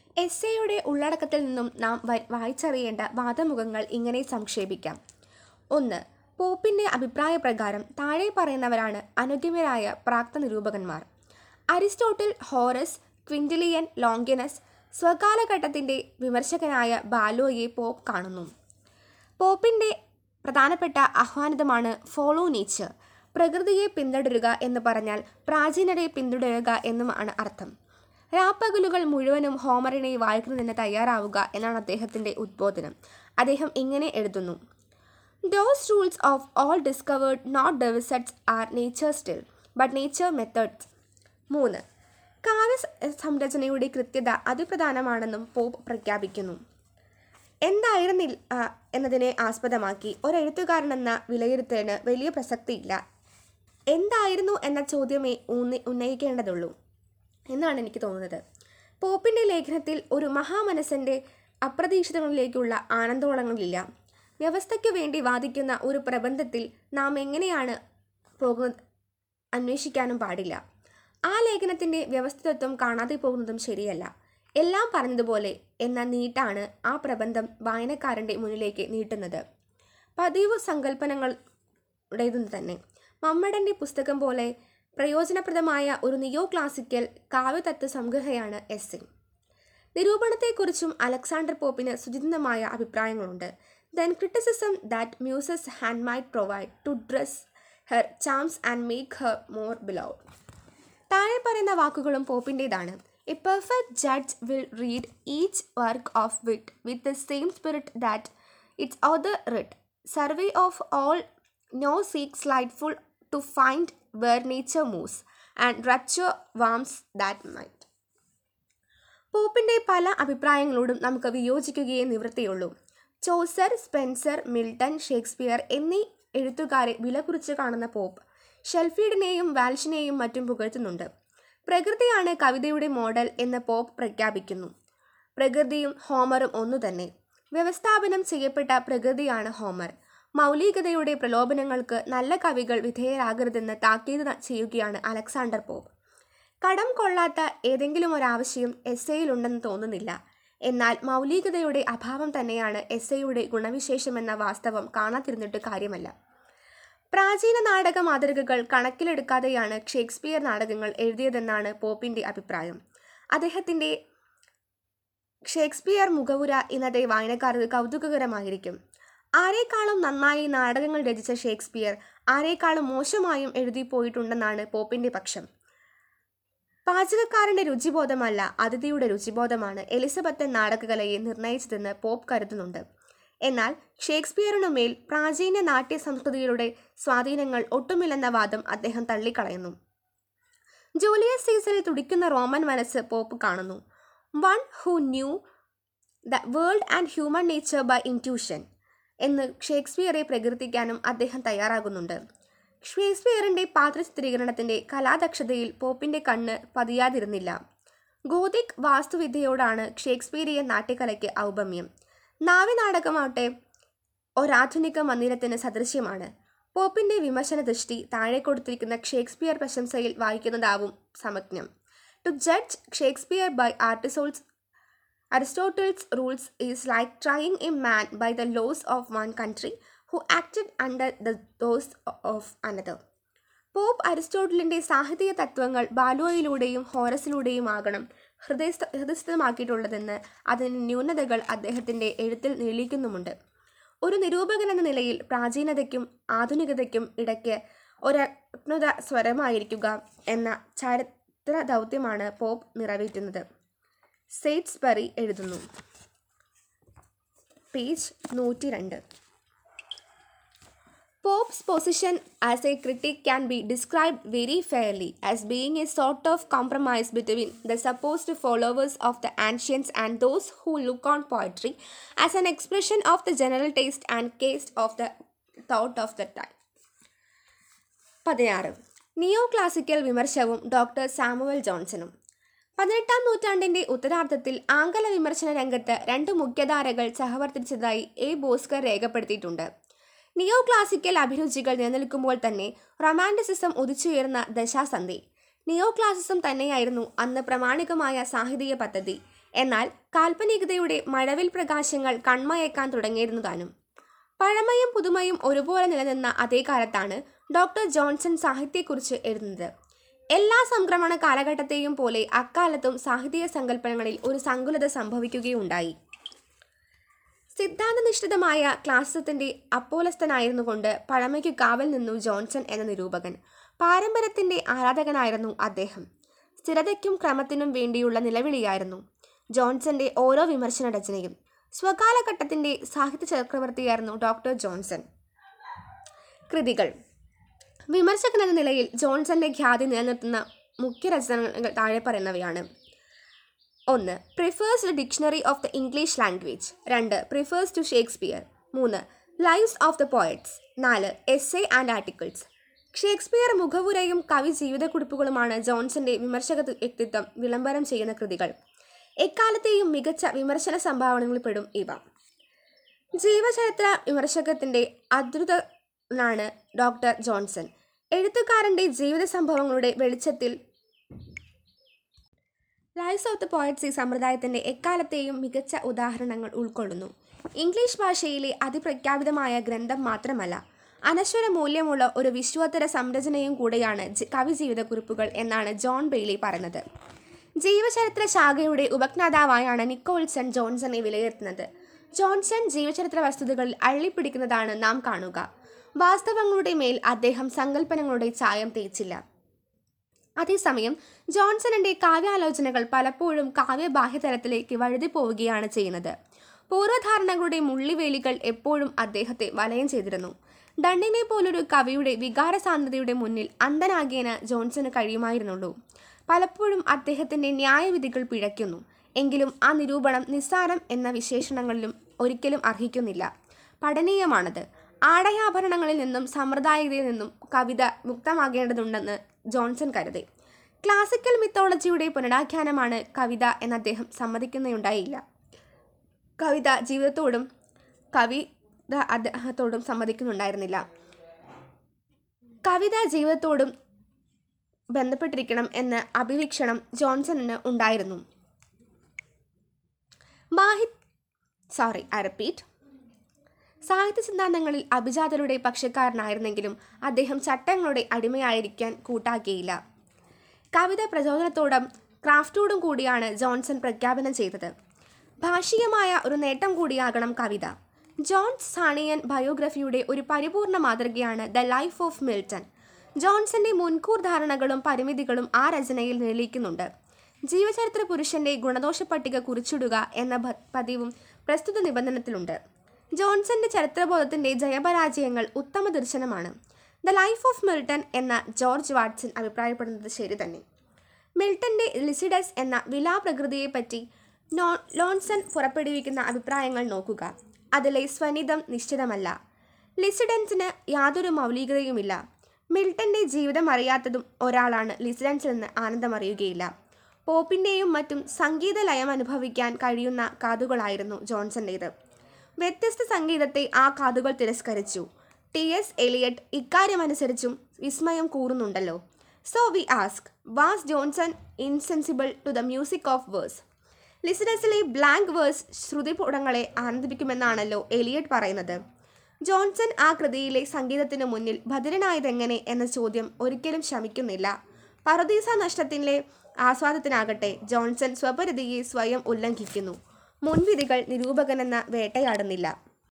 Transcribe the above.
S എയുടെ ഉള്ളടക്കത്തിൽ നിന്നും നാം വ- വായിച്ചറിയേണ്ട വാദമുഖങ്ങൾ ഇങ്ങനെ സംക്ഷേപിക്കാം ഒന്ന് പോപ്പിന്റെ അഭിപ്രായ പ്രകാരം താഴെ പറയുന്നവരാണ് അനുഗമ്യരായ പ്രാക്ത നിരൂപകന്മാർ അരിസ്റ്റോട്ടിൽ ഹോറസ് ക്വിന്റിലിയൻ ലോങ്കിനസ് സ്വകാലഘട്ടത്തിന്റെ വിമർശകനായ ബാലോയെ പോപ്പ് കാണുന്നു പോപ്പിന്റെ പ്രധാനപ്പെട്ട ആഹ്വാനമാണ് ഫോളോ നേച്ചർ പ്രകൃതിയെ പിന്തുടരുക എന്ന് പറഞ്ഞാൽ പ്രാചീനരെ പിന്തുടരുക എന്നുമാണ് അർത്ഥം രാപ്പകലുകൾ മുഴുവനും ഹോമറിനെ വായിക്കുന്നതിന് തയ്യാറാവുക എന്നാണ് അദ്ദേഹത്തിന്റെ ഉദ്ബോധനം അദ്ദേഹം ഇങ്ങനെ എഴുതുന്നു those rules of old discovered not devised are nature still but nature methodised മൂന്ന് കാവ്യ സ- സംരചനയുടെ കൃത്യത അതിപ്രധാനമാണെന്നും പോപ്പ് പ്രഖ്യാപിക്കുന്നു എന്തായിരുന്നില്ല ആ, എന്നതിനെ ആസ്പദമാക്കി ഒരെഴുത്തുകാരനെന്ന വിലയിരുത്തലിന് വലിയ പ്രസക്തിയില്ല എന്തായിരുന്നു എന്ന ചോദ്യമേ ഊന്നി ഉന്നയിക്കേണ്ടതുള്ളൂ എന്നാണ് എനിക്ക് തോന്നുന്നത് പോപ്പിൻ്റെ ലേഖനത്തിൽ ഒരു മഹാമനസ്സൻ്റെ അപ്രതീക്ഷിതങ്ങളിലേക്കുള്ള ആനന്ദോളങ്ങളില്ല വ്യവസ്ഥയ്ക്ക് വേണ്ടി വാദിക്കുന്ന ഒരു പ്രബന്ധത്തിൽ നാം എങ്ങനെയാണ് പോകുന്നത് അന്വേഷിക്കാനും പാടില്ല ആ ലേഖനത്തിൻ്റെ വ്യവസ്ഥിതത്വം കാണാതെ പോകുന്നതും ശരിയല്ല എല്ലാം പറഞ്ഞതുപോലെ എന്ന നീട്ടാണ് ആ പ്രബന്ധം വായനക്കാരൻ്റെ മുന്നിലേക്ക് നീട്ടുന്നത് പതിവ് സങ്കല്പനങ്ങളുടേതു തന്നെ മമ്മടൻ്റെ പുസ്തകം പോലെ പ്രയോജനപ്രദമായ ഒരു നിയോ ക്ലാസിക്കൽ കാവ്യതത്വ സംഗ്രഹയാണ് എസ് എ നിരൂപണത്തെക്കുറിച്ചും അലക്സാണ്ടർ പോപ്പിന് സുചിതമായ അഭിപ്രായങ്ങളുണ്ട് then criticism that muses hand might provide to dress her charms and make her more beloved താഴെ പറയുന്ന വാക്കുകളും പോപ്പിൻ്റെതാണ് a perfect judge will read each work of wit with the same spirit that its author writ survey of all no seeks lightful to find where nature moves and rapture warms that might പോപ്പിന്റെ പല അഭിപ്രായങ്ങളോടും നമുക്ക് വിയോജിക്കുകയേ നിവൃത്തിയുള്ളൂ Chaucer Spenser Milton Shakespeare എന്നീ എഴുത്തുകാരെ വില കുറിച്ച് കാണുന്ന പോപ്പ് ഷെൽഫീഡിനെയും വാൽഷിനെയും മറ്റും പുകഴ്ത്തുന്നുണ്ട് പ്രകൃതിയാണ് കവിതയുടെ മോഡൽ എന്ന് പോപ്പ് പ്രഖ്യാപിക്കുന്നു പ്രകൃതിയും ഹോമറും ഒന്നു തന്നെ വ്യവസ്ഥാപനം ചെയ്യപ്പെട്ട പ്രകൃതിയാണ് ഹോമർ മൗലികതയുടെ പ്രലോഭനങ്ങൾക്ക് നല്ല കവികൾ വിധേയരാകരുതെന്ന് താക്കീത് ന- ചെയ്യുകയാണ് അലക്സാണ്ടർ പോപ്പ് കടം കൊള്ളാത്ത ഏതെങ്കിലും ഒരാവശ്യം എസ് എയിലുണ്ടെന്ന് തോന്നുന്നില്ല എന്നാൽ മൗലികതയുടെ അഭാവം തന്നെയാണ് എസ് എയുടെ ഗുണവിശേഷമെന്ന വാസ്തവം കാണാതിരുന്നിട്ട് കാര്യമല്ല പ്രാചീന നാടക മാതൃകകൾ കണക്കിലെടുക്കാതെയാണ് ഷേക്സ്പിയർ നാടകങ്ങൾ എഴുതിയതെന്നാണ് പോപ്പിന്റെ അഭിപ്രായം അദ്ദേഹത്തിന്റെ ഷേക്സ്പിയർ മുഖവുര ഇന്നത്തെ വായനക്കാർക്ക് കൗതുകകരമായിരിക്കും ആരേക്കാളും നന്നായി നാടകങ്ങൾ രചിച്ച ഷേക്സ്പിയർ ആരേക്കാളും മോശമായും എഴുതിപ്പോയിട്ടുണ്ടെന്നാണ് പോപ്പിന്റെ പക്ഷം പാചകക്കാരന്റെ രുചിബോധമല്ല അതിഥിയുടെ രുചിബോധമാണ് എലിസബത്തൻ നാടകകലയെ നിർണയിച്ചതെന്ന് പോപ്പ് കരുതുന്നുണ്ട് എന്നാൽ ഷേക്സ്പിയറിനുമേൽ പ്രാചീന നാട്യ സംസ്കൃതിയുടെ സ്വാധീനങ്ങൾ ഒട്ടുമില്ലെന്ന വാദം അദ്ദേഹം തള്ളിക്കളയുന്നു ജൂലിയസ് സീസറിൽ തുടിക്കുന്ന റോമൻ മനസ്സ് പോപ്പ് കാണുന്നു one who knew the world and human nature by intuition എന്ന് ഷേക്സ്പിയറെ പ്രകീർത്തിക്കാനും അദ്ദേഹം തയ്യാറാകുന്നുണ്ട് ഷേക്സ്പിയറിന്റെ പാത്രചിത്രീകരണത്തിന്റെ കലാദക്ഷതയിൽ പോപ്പിന്റെ കണ്ണ് പതിയാതിരുന്നില്ല ഗോതിക് വാസ്തുവിദ്യയോടാണ് ഷേക്സ്പിയറിയൻ നാട്യകലയ്ക്ക് ഔപമ്യം നാവി നാടകമാവട്ടെ ഒരാധുനിക മന്ദിരത്തിന് സദൃശ്യമാണ് പോപ്പിന്റെ വിമർശന ദൃഷ്ടി താഴെ കൊടുത്തിരിക്കുന്ന ഷേക്സ്പിയർ പ്രശംസയിൽ വായിക്കുന്നതാവും സമജ്ഞം to judge Shakespeare by Aristotle's Aristotle's rules is like trying a man by the laws of one country who acted under the laws of another. Pope അരിസ്റ്റോട്ടിലിന്റെ സാഹിത്യ തത്വങ്ങൾ ബാലോയിലൂടെയും ഹോറസിലൂടെയും ആകണം ഹൃദയസ്ഥ ഹൃദയസ്ഥമാക്കിയിട്ടുള്ളതെന്ന് അതിന് ന്യൂനതകൾ അദ്ദേഹത്തിന്റെ എഴുത്തിൽ നീളിക്കുന്നുമുണ്ട് ഒരു നിരൂപകൻ എന്ന നിലയിൽ പ്രാചീനതയ്ക്കും ആധുനികതയ്ക്കും ഇടയ്ക്ക് ഒരഗ്നത സ്വരമായിരിക്കുക എന്ന ചരിത്ര ദൗത്യമാണ് പോപ്പ് നിറവേറ്റുന്നത് സെയ്റ്റ്സ്ബറി എഴുതുന്നു പേജ് നൂറ്റി രണ്ട് Pope's position as a critic can be described very fairly as being a sort of compromise between the supposed followers of the ancients and those who look on poetry as an expression of the general taste and caste of the thought of the time. പതിനാറ് neo classical വിമർശവും doctor Samuel ജോൺസണും പതിനെട്ടാം നൂറ്റാണ്ടിന്റെ ഉത്തരാർദ്ധത്തിൽ Angela വിമർശന രംഗത്ത് രണ്ട് മുഖ്യധാരകൾ സഹവർത്തിച്ചതായി A ബോസ്കർ രേഖപ്പെടുത്തിയിട്ടുണ്ട് നിയോ classical അഭിരുചികൾ നിലനിൽക്കുമ്പോൾ തന്നെ റൊമാൻറ്റിസിസം ഉദിച്ചുയർന്ന ദശാസന്ധി നിയോ ക്ലാസിസം തന്നെയായിരുന്നു അന്ന് പ്രാമാണികമായ സാഹിത്യ പദ്ധതി എന്നാൽ കാൽപ്പനികതയുടെ മഴവിൽ പ്രകാശങ്ങൾ കൺമയക്കാൻ തുടങ്ങിയിരുന്നു താനും പഴമയും പുതുമയും ഒരുപോലെ നിലനിന്ന അതേ കാലത്താണ് ഡോക്ടർ ജോൺസൺ സാഹിത്യത്തെക്കുറിച്ച് എഴുതുന്നത് എല്ലാ സംക്രമണ കാലഘട്ടത്തെയും പോലെ അക്കാലത്തും സാഹിത്യ സങ്കല്പങ്ങളിൽ ഒരു സങ്കുലത സംഭവിക്കുകയുണ്ടായി സിദ്ധാന്തനിഷ്ഠിതമായ ക്ലാസിസത്തിന്റെ അപ്പോലസ്ഥനായിരുന്നു കൊണ്ട് പഴമയ്ക്ക് കാവൽ നിന്നു ജോൺസൺ എന്ന നിരൂപകൻ പാരമ്പര്യത്തിന്റെ ആരാധകനായിരുന്നു അദ്ദേഹം സ്ഥിരതയ്ക്കും ക്രമത്തിനും വേണ്ടിയുള്ള നിലവിളിയായിരുന്നു ജോൺസന്റെ ഓരോ വിമർശന രചനയും സ്വകാലഘട്ടത്തിന്റെ സാഹിത്യ ചക്രവർത്തിയായിരുന്നു ഡോക്ടർ ജോൺസൺ കൃതികൾ വിമർശകൻ എന്ന നിലയിൽ ജോൺസന്റെ ഖ്യാതി നിലനിർത്തുന്ന മുഖ്യ രചനകൾ താഴെ പറയുന്നവയാണ് ഒന്ന് preface the dictionary of the English language രണ്ട് പ്രിഫേഴ്സ് ടു ഷേക്സ്പിയർ മൂന്ന് ലൈവ്സ് ഓഫ് ദ പോയറ്റ്സ് നാല് essay and articles Shakespeare മുഖവുരയും കവി ജീവിതക്കുറിപ്പുകളുമാണ് ജോൺസന്റെ വിമർശക വ്യക്തിത്വം വിളംബരം ചെയ്യുന്ന കൃതികൾ എക്കാലത്തെയും മികച്ച വിമർശന സംഭാവനകളിൽപ്പെടും ഇവ ജീവചരിത്ര വിമർശകത്തിന്റെ അദ്ഭുതനാണ് ഡോക്ടർ ജോൺസൺ എഴുത്തുകാരന്റെ ജീവിത സംഭവങ്ങളുടെ വെളിച്ചത്തിൽ ലൈവ്സ് ഓഫ് ദ പോയറ്റ്സ് ഈ സമ്പ്രദായത്തിന്റെ എക്കാലത്തെയും മികച്ച ഉദാഹരണങ്ങൾ ഉൾക്കൊള്ളുന്നു ഇംഗ്ലീഷ് ഭാഷയിലെ അതിപ്രഖ്യാപിതമായ ഗ്രന്ഥം മാത്രമല്ല അനശ്വര മൂല്യമുള്ള ഒരു വിശ്വോത്തര സംരചനയും കൂടെയാണ് ജി- കവി ജീവിതക്കുറിപ്പുകൾ എന്നാണ് ജോൺ ബെയ്ലി പറയുന്നത് ജീവചരിത്ര ശാഖയുടെ ഉപജ്ഞാതാവായാണ് നിക്കോൾസൺ ജോൺസണെ വിലയിരുത്തുന്നത് ജോൺസൺ ജീവചരിത്ര വസ്തുതകളിൽ അള്ളിപ്പിടിക്കുന്നതാണ് നാം കാണുക വാസ്തവങ്ങളുടെ മേൽ അദ്ദേഹം സങ്കല്പനങ്ങളുടെ ചായം തേച്ചില്ല അതേസമയം ജോൺസണിന്റെ കാവ്യാലോചനകൾ പലപ്പോഴും കാവ്യബാഹ്യതലത്തിലേക്ക് വഴുതി പോവുകയാണ് ചെയ്യുന്നത് പൂർവ്വധാരണകളുടെ മുള്ളിവേലികൾ എപ്പോഴും അദ്ദേഹത്തെ വലയം ചെയ്തിരുന്നു ഡണ്ണിനെ പോലൊരു കവിയുടെ വികാര സാന്ദ്രതയുടെ മുന്നിൽ അന്ധനാകിയന് ജോൺസന് കഴിയുമായിരുന്നുള്ളൂ പലപ്പോഴും അദ്ദേഹത്തിന്റെ ന്യായവിധികൾ പിഴയ്ക്കുന്നു എങ്കിലും ആ നിരൂപണം നിസ്സാരം എന്ന വിശേഷണങ്ങളിലും ഒരിക്കലും അർഹിക്കുന്നില്ല പഠനീയമാണത് ആടയാഭരണങ്ങളിൽ നിന്നും സമ്പ്രദായികതയിൽ നിന്നും കവിത മുക്തമാകേണ്ടതുണ്ടെന്ന് ജോൺസൺ കരുതി ക്ലാസിക്കൽ മിത്തോളജിയുടെ പുനരാഖ്യാനമാണ് കവിത എന്ന് അദ്ദേഹം സമ്മതിക്കുന്നയുണ്ടായില്ല കവിത ജീവിതത്തോടും കവിത അദ്ദേഹത്തോടും സമ്മതിക്കുന്നുണ്ടായിരുന്നില്ല കവിത ജീവിതത്തോടും ബന്ധപ്പെട്ടിരിക്കണം എന്ന അഭിവീക്ഷണം ജോൺസണിന് ഉണ്ടായിരുന്നു മാഹി സോറി ഐ റിപ്പീറ്റ് സാഹിത്യ സിദ്ധാന്തങ്ങളിൽ അഭിജാതരുടെ പക്ഷക്കാരനായിരുന്നെങ്കിലും അദ്ദേഹം ചട്ടങ്ങളുടെ അടിമയായിരിക്കാൻ കൂട്ടാക്കിയില്ല കവിത പ്രചോദനത്തോടും ക്രാഫ്റ്റോടും കൂടിയാണ് ജോൺസൺ പ്രഖ്യാപനം ചെയ്തത് ഭാഷികമായ ഒരു നേട്ടം കൂടിയാകണം കവിത ജോൺസ് സാണിയൻ ബയോഗ്രഫിയുടെ ഒരു പരിപൂർണ മാതൃകയാണ് ദ ലൈഫ് ഓഫ് മിൽട്ടൺ ജോൺസന്റെ മുൻകൂർ ധാരണകളും പരിമിതികളും ആ രചനയിൽ നിഴലിക്കുന്നുണ്ട് ജീവചരിത്ര പുരുഷന്റെ ഗുണദോഷ പട്ടിക കുറിച്ചിടുക എന്ന ഭ- പതിവും പ്രസ്തുത നിബന്ധനത്തിലുണ്ട് ജോൺസന്റെ ചരിത്രബോധത്തിന്റെ ജയപരാജയങ്ങൾ ഉത്തമ ദർശനമാണ് ദ ലൈഫ് ഓഫ് മിൽട്ടൺ എന്ന ജോർജ് വാട്സൺ അഭിപ്രായപ്പെടുന്നത് ശരി തന്നെ മിൽട്ടന്റെ ലിസിഡസ് എന്ന വിലാപ്രകൃതിയെപ്പറ്റി നോ ലോൺസൺ പുറപ്പെടുവിക്കുന്ന അഭിപ്രായങ്ങൾ നോക്കുക അതിലെ സ്വനിതം നിശ്ചിതമല്ല ലിസിഡൻസിന് യാതൊരു മൗലികതയുമില്ല മിൽട്ടന്റെ ജീവിതം അറിയാത്തതും ഒരാളാണ് ലിസിഡൻസിൽ നിന്ന് ആനന്ദമറിയുകയില്ല പോപ്പിന്റെയും മറ്റും സംഗീത ലയം അനുഭവിക്കാൻ കഴിയുന്ന കാതുകളായിരുന്നു ജോൺസന്റേത് വ്യത്യസ്ത സംഗീതത്തെ ആ കാതുകൾ തിരസ്കരിച്ചു ടി എസ് എലിയറ്റ് ഇക്കാര്യമനുസരിച്ചും വിസ്മയം കൂറുന്നുണ്ടല്ലോ so we ask was Johnson insensible to the music of verse ലിസണേഴ്സിലെ ബ്ലാങ്ക് വേഴ്സ് ശ്രുതിപുടങ്ങളെ ആനന്ദിപ്പിക്കുമെന്നാണല്ലോ എലിയറ്റ് പറയുന്നത് ജോൺസൺ ആ കൃതിയിലെ സംഗീതത്തിനു മുന്നിൽ ഭദ്രനായതെങ്ങനെ എന്ന ചോദ്യം ഒരിക്കലും ശമിക്കുന്നില്ല പറുദീസ നഷ്ടത്തിലെ ആസ്വാദത്തിനാകട്ടെ ജോൺസൺ സ്വപരിധിയെ സ്വയം ഉല്ലംഘിക്കുന്നു മുൻവിധികൾ നിരൂപകനെന്ന വേട്ടയാടുന്നില്ല